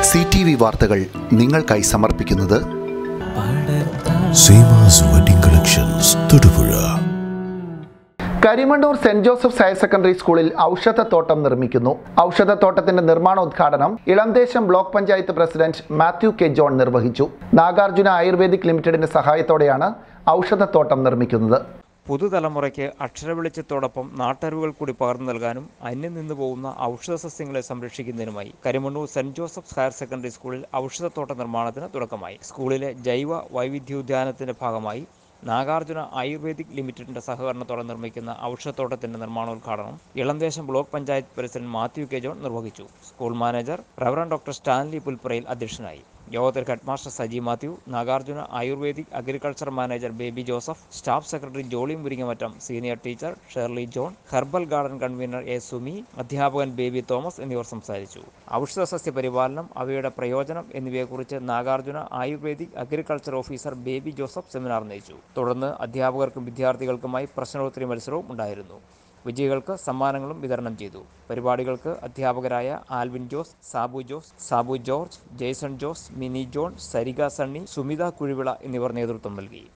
C T V വാർത്തകൾ നിങ്ങൾക്കായി സമർപ്പിക്കുന്നത് Seemas wedding collections Thodupuzha Karimannoor saint Joseph's higher secondary സ്കൂളിൽ ഔഷധത്തോട്ടം നിർമ്മിക്കുന്നു ഔഷധത്തോട്ടത്തിന്റെ നിർമ്മാണോദ്ഘാടനം Elamdesam block panchayat president Mathew K John നിർവഹിച്ചു നാഗാർജുന ആയുർവേദിക് ലിമിറ്റഡിന്റെ സഹായത്തോടെയാണ് ഔഷധത്തോട്ടം നിർമ്മിക്കുന്നത് പുതുതലമുറയ്ക്ക് അക്ഷരവെളിച്ചത്തോടൊപ്പം നാട്ടറിവുകൾ കൂടി പകർന്നു നൽകാനും അന്യം നിന്നു പോകുന്ന ഔഷധ സസ്യങ്ങളെ സംരക്ഷിക്കുന്നതിനുമായി Karimannoor saint Joseph's higher secondary സ്കൂളിൽ ഔഷധത്തോട്ട നിർമ്മാണത്തിന് തുടക്കമായി സ്കൂളിലെ ജൈവ വൈവിധ്യോദ്യാനത്തിന്റെ ഭാഗമായി നാഗാർജുന ആയുർവേദിക് ലിമിറ്റഡിന്റെ സഹകരണത്തോടെ നിർമ്മിക്കുന്ന ഔഷധത്തോട്ടത്തിന്റെ നിർമ്മാണോദ്ഘാടനം Elamdesam block panchayat president Mathew K John നിർവഹിച്ചു school manager reverend doctor Stanley Pulppurayil അധ്യക്ഷനായി യോഗത്തിൽ headmaster Saji Mathew Nagarjuna ayurvedic agriculture manager Baby Joseph staff secretary Jolly Muringamattam senior teacher Shirley John herbal garden convener A Sumi അധ്യാപകൻ ബേബി തോമസ് എന്നിവർ സംസാരിച്ചു ഔഷധ സസ്യ പരിപാലനം അവയുടെ പ്രയോജനം എന്നിവയെക്കുറിച്ച് Nagarjuna ayurvedic agriculture officer Baby Joseph seminar നയിച്ചു തുടർന്ന് അധ്യാപകർക്കും വിദ്യാർത്ഥികൾക്കുമായി പ്രശ്നോത്തരി മത്സരവും ഉണ്ടായിരുന്നു വിജയികൾക്ക് സമ്മാനങ്ങളും വിതരണം ചെയ്തു പരിപാടികൾക്ക് അധ്യാപകരായ Alvin Jose Sabu Jose Sabu George Jaison Jose Mini John Sarika Sunny Sumitha Kuzhivila എന്നിവർ നേതൃത്വം നൽകി